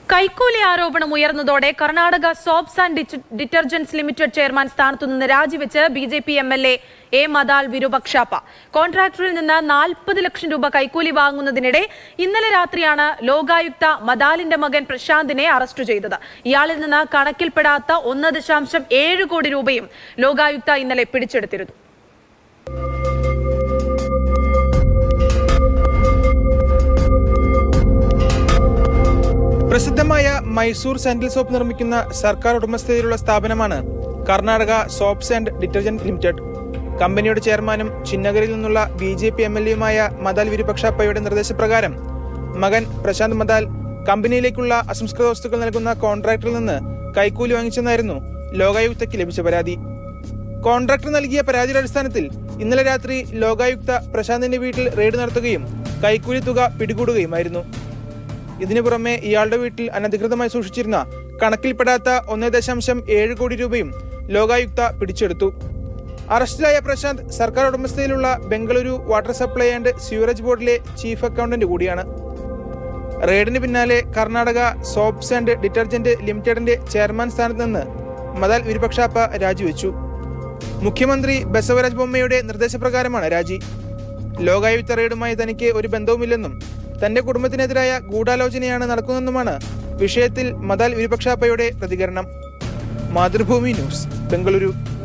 കൈക്കൂലി ആരോപണം ഉയർന്നതോടെ Karnataka soaps and deter- detergents limited chairman സ്ഥാനത്തു നിന്ന് രാജിവെച്ച് B J P M L A A Madal Virupakshappa കോൺട്രാക്ടറിൽ നിന്ന് നാൽപ്പത് ലക്ഷം രൂപ കൈക്കൂലി വാങ്ങുന്നതിനിടെ ഇന്നലെ രാത്രിയാണ് ലോകായുക്ത മദാലിന്റെ മകൻ പ്രശാന്തിനെ അറസ്റ്റ് ചെയ്തത് ഇയാളിൽ നിന്ന് കണക്കിൽപ്പെടാത്ത ഒന്ന് ദശാംശം ഏഴ് കോടി രൂപയും ലോകായുക്ത ഇന്നലെ പിടിച്ചെടുത്തിരുന്നു പ്രസിദ്ധമായ മൈസൂർ സാൻഡിൽ സോപ്പ് നിർമ്മിക്കുന്ന സർക്കാർ ഉടമസ്ഥതയിലുള്ള സ്ഥാപനമാണ് Karnataka soaps and detergent limited കമ്പനിയുടെ ചെയർമാനും ചിന്നഗറിൽ നിന്നുള്ള B J P M L എയുമായ മദാൽ വിരുപക്ഷാപ്പയുടെ നിർദ്ദേശപ്രകാരം മകൻ പ്രശാന്ത് മദാൽ കമ്പനിയിലേക്കുള്ള അസംസ്കൃത വസ്തുക്കൾ നൽകുന്ന കോൺട്രാക്ടറിൽ നിന്ന് കൈക്കൂലി വാങ്ങിച്ചെന്നായിരുന്നു ലോകായുക്തയ്ക്ക് ലഭിച്ച പരാതി കോൺട്രാക്ടർ നൽകിയ പരാതിയുടെ അടിസ്ഥാനത്തിൽ ഇന്നലെ രാത്രി ലോകായുക്ത പ്രശാന്തിന്റെ വീട്ടിൽ റെയ്ഡ് നടത്തുകയും കൈക്കൂലി തുക പിടികൂടുകയുമായിരുന്നു ഇതിനു പുറമെ ഇയാളുടെ വീട്ടിൽ അനധികൃതമായി സൂക്ഷിച്ചിരുന്ന കണക്കിൽപ്പെടാത്ത ഒന്നേ ദശാംശം ഏഴ് കോടി രൂപയും ലോകായുക്ത പിടിച്ചെടുത്തു അറസ്റ്റിലായ പ്രശാന്ത് സർക്കാർ ഉടമസ്ഥതയിലുള്ള Bengaluru water supply and sewerage ബോർഡിലെ ചീഫ് അക്കൗണ്ടന്റ് കൂടിയാണ് റെയ്ഡിന് പിന്നാലെ കർണാടക സോപ്സ് ആൻഡ് ഡിറ്റർജന്റ് ലിമിറ്റഡിന്റെ ചെയർമാൻ സ്ഥാനത്ത് നിന്ന് മദാൽ വിരുപക്ഷാപ്പ രാജിവെച്ചു മുഖ്യമന്ത്രി ബസവരാജ് ബൊമ്മയുടെ നിർദ്ദേശപ്രകാരമാണ് രാജി ലോകായുക്ത റെയ്ഡുമായി തനിക്ക് ഒരു ബന്ധവുമില്ലെന്നും തന്റെ കുടുംബത്തിനെതിരായ ഗൂഢാലോചനയാണ് നടക്കുന്നതെന്നുമാണ് വിഷയത്തിൽ മദാൽ വിരുപക്ഷാപ്പയുടെ പ്രതികരണം മാതൃഭൂമി ന്യൂസ് ബംഗളൂരു